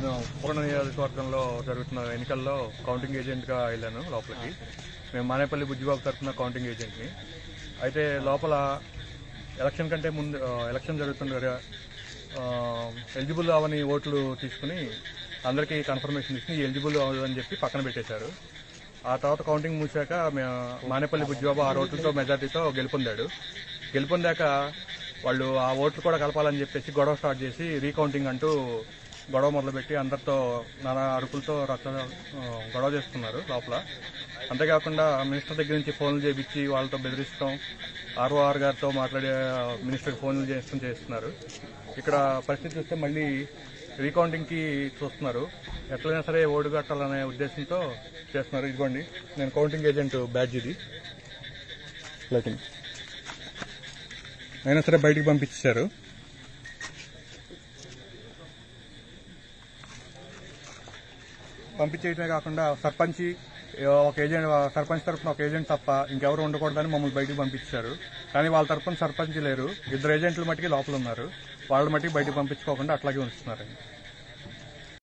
నేను పూర్ణ నియోజకవర్గంలో జరుగుతున్న ఎన్నికల్లో కౌంటింగ్ ఏజెంట్గా వెళ్ళాను లోపలికి మేము మానేపల్లి బుజ్జిబాబు తరఫున కౌంటింగ్ ఏజెంట్ని అయితే లోపల ఎలక్షన్ కంటే ముందు ఆ, ఎలక్షన్ జరుగుతుండగా ఆ, ఎలిజిబుల్ అవని ఓట్లు తీసుకుని అందరికీ కన్ఫర్మేషన్ ఇచ్చి ఎలిజిబుల్ అని చెప్పి పక్కన పెట్టేశారు ఆ తర్వాత కౌంటింగ్ మూసాక మే- మానేపల్లి బుజ్జిబాబు ఆ ఓట్లతో మెజార్టీతో గెలుపొందాడు గెలుపొందాక వాళ్ళు ఆ ఓట్లు కూడా కలపాలని చెప్పేసి గొడవ స్టార్ట్ చేసి రీకౌంటింగ్ అంటూ గొడవ మొదలుపెట్టి అందరితో నానా అరుపులతో రచ్చ ఆ, గొడవ చేస్తున్నారు లోపల అంతేకాకుండా మినిస్టర్ దగ్గర నుంచి ఫోన్లు చేపించి వాళ్ళతో బెదిరిస్తాం ఆర్ఓఆర్ గారితో మాట్లాడే మినిస్టర్కి ఫోన్లు చేస్తూ చేస్తున్నారు ఇక్కడ పరిస్థితి చూస్తే మళ్ళీ రీకౌంటింగ్ కి చూస్తున్నారు ఎట్లయినా సరే ఓటు కట్టాలనే ఉద్దేశంతో చేస్తున్నారు ఇదిగోండి నేను కౌంటింగ్ ఏజెంట్ బ్యాడ్జ్ ఇది లైటింగ్ అయినా సరే బయటికి పంపించారు పంపించేయటమే కాకుండా సర్పంచ్ ఒక ఏజెంట్ సర్పంచ్ తరఫున ఒక ఏజెంట్ తప్ప ఇంకెవరు ఉండకూడదని మమ్మల్ని బయటికి పంపించారు కానీ వాళ్ళ తరఫున సర్పంచ్ లేరు ఇద్దరు ఏజెంట్లు మట్టికి లోపల ఉన్నారు వాళ్ళ మట్టికి బయటికి పంపించుకోకుండా అట్లాగే ఉంచుతున్నారు